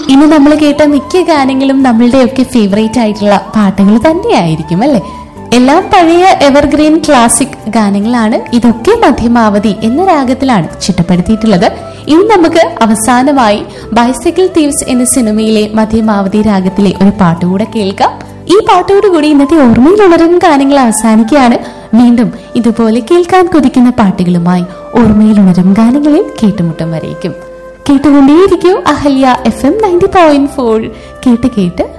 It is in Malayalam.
ഇന്ന് നമ്മൾ കേട്ട മിക്ക ഗാനങ്ങളും നമ്മളുടെയൊക്കെ ഫേവറേറ്റ് ആയിട്ടുള്ള പാട്ടുകൾ തന്നെയായിരിക്കും അല്ലെ എല്ലാം പഴയ എവർഗ്രീൻ ക്ലാസിക് ഗാനങ്ങളാണ് ഇതൊക്കെ മധ്യമാവധി എന്ന രാഗത്തിലാണ് ചിട്ടപ്പെടുത്തിയിട്ടുള്ളത് ഇനി നമുക്ക് അവസാനമായി ബൈസിക്കിൾ തീവ്സ് എന്ന സിനിമയിലെ മധ്യമാവധി രാഗത്തിലെ ഒരു പാട്ടുകൂടെ കേൾക്കാം ഈ പാട്ടോടുകൂടി ഇന്നത്തെ ഓർമ്മയിൽ ഉണരും ഗാനങ്ങൾ അവസാനിക്കുകയാണ് വീണ്ടും ഇതുപോലെ കേൾക്കാൻ കൊതിക്കുന്ന പാട്ടുകളുമായി ഓർമ്മയിൽ ഉണരും ഗാനങ്ങളിൽ കേട്ടുമുട്ടം വരേക്കും കേട്ടുകൊണ്ടേയിരിക്കൂ Ahalya F M ninety point four കേട്ട് കേട്ട്